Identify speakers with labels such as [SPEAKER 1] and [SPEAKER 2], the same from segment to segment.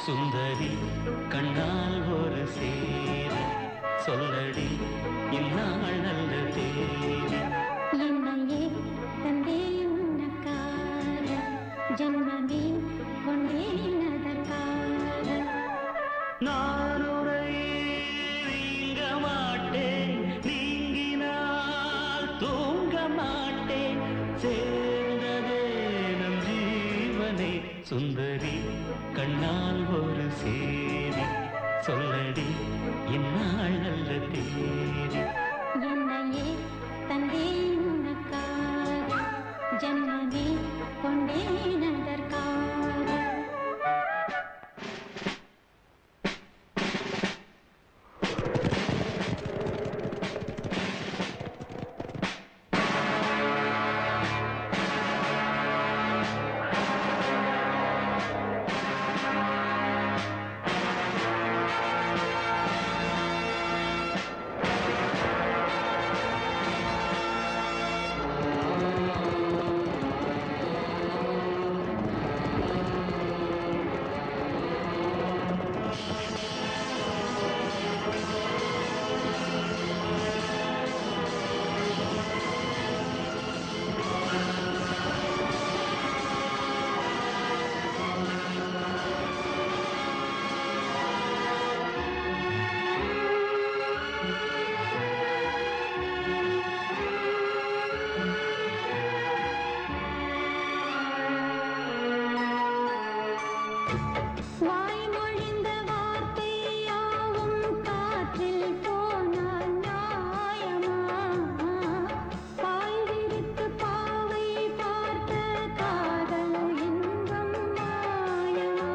[SPEAKER 1] சுந்தரி கண்ணால் ஒரு சேரி சொல்லடி இந்நாள் நல்ல தேதி
[SPEAKER 2] என்னையே தந்தே உனக்காக ஜன்மமே கொண்டேன் அதற்காக
[SPEAKER 1] நான் உரை நீங்க மாட்டேன் நீங்கினால் தூங்க மாட்டேன் சேர்ந்ததே நம் ஜீவனே சுந்தரி கண்ணால் ஒரு சேரி சொல்லடி இந்நாள் நல்ல தேதி
[SPEAKER 2] என்னையே தந்தே உனக்காக ஜன்மமே கொண்டேன் அதற்காக வாய்மொழிந்த வார்த்தையாவும் காற்றில் போனால் நியாயமா பாய் விரித்து பாவை பார்த்த காதல் இன்பம் மாயமா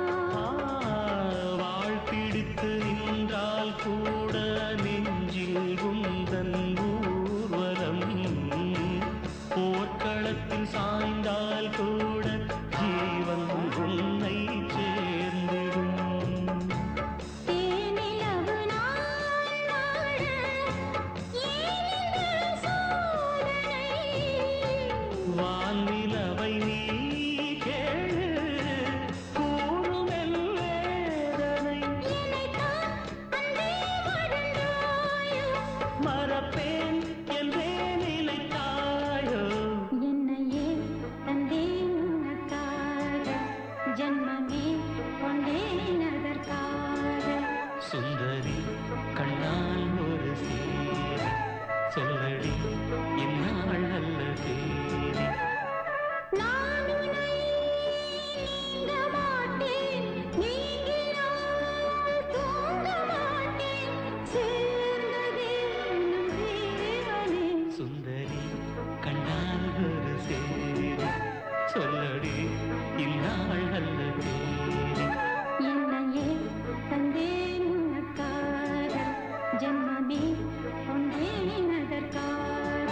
[SPEAKER 1] வாழ்பிடித்து நின்றால் கூட நெஞ்சில் குந்தன் ஊர்வலம் போர்க்களத்தில் சாய்ந்தால் கூட ஜீவன் உன்னை சேர்ந்திடும்
[SPEAKER 2] தேனிலவு நாள் வாழ ஏனிது சோதனை
[SPEAKER 1] வானிலவை நீ கேளு கூறுமெல் வேதனை
[SPEAKER 2] என்னைத்தான் அன்பே மறந்தாயோ
[SPEAKER 1] மறப்பேன் என்றே நினைத்தாயோ
[SPEAKER 2] என்னையே தந்தேன் உனக்காக ஜன்மமே கொண்டேன் அதற்காக
[SPEAKER 1] சுந்தரி கண்ணால் ஒரு சேரி சொல்லடி இந்நாள் நல்ல தேதி
[SPEAKER 2] நான் உன்னை நீங்க மாட்டேன் நீங்கினால் தூங்க மாட்டேன் சேர்ந்ததே நம் ஜீவனே
[SPEAKER 1] சுந்தரி கண்ணால் ஒரு சேரி சொல்லடி இந்நாள் நல்ல தேதி
[SPEAKER 2] என்னையே தந்தேன் உனக்காக ஜன்மமே கொண்டேன் அதற்காக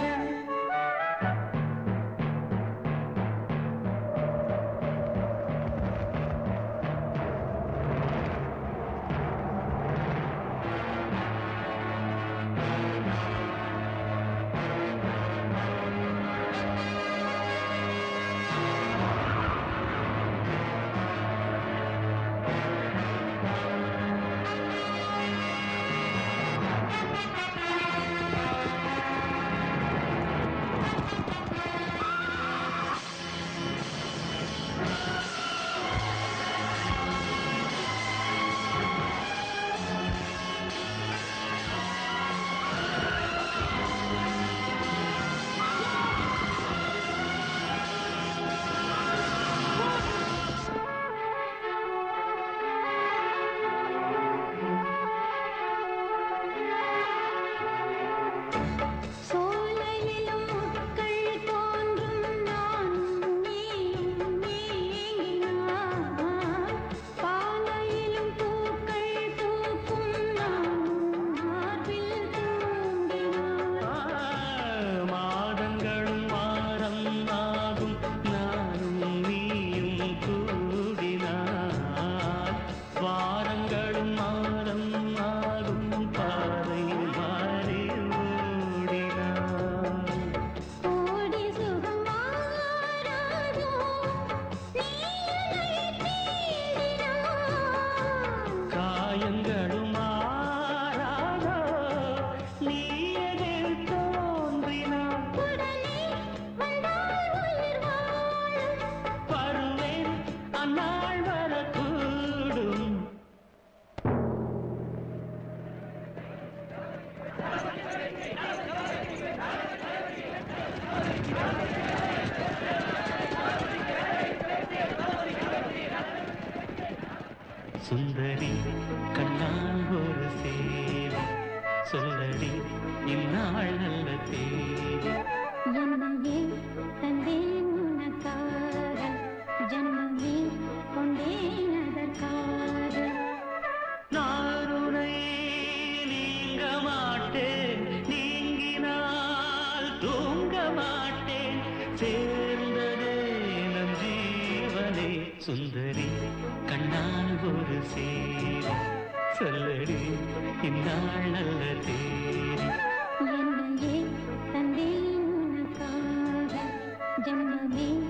[SPEAKER 1] சுந்தரி இந்நாள் நல்ல தேதி
[SPEAKER 2] என்னையே தந்தேன் உனக்காக ஜன்மமே கொண்டேன் அதற்காக
[SPEAKER 1] நான் உன்னை நீங்க மாட்டேன் நீங்கினால் தூங்க மாட்டேன் சேர்ந்ததே நம் ஜீவனே சுந்தரி கண்ணால் ஒரு சேரி சொல்லடி இந்நாள் நல்ல தேதி
[SPEAKER 2] என்னையே தந்தேன் உனக்காக ஜன்மமே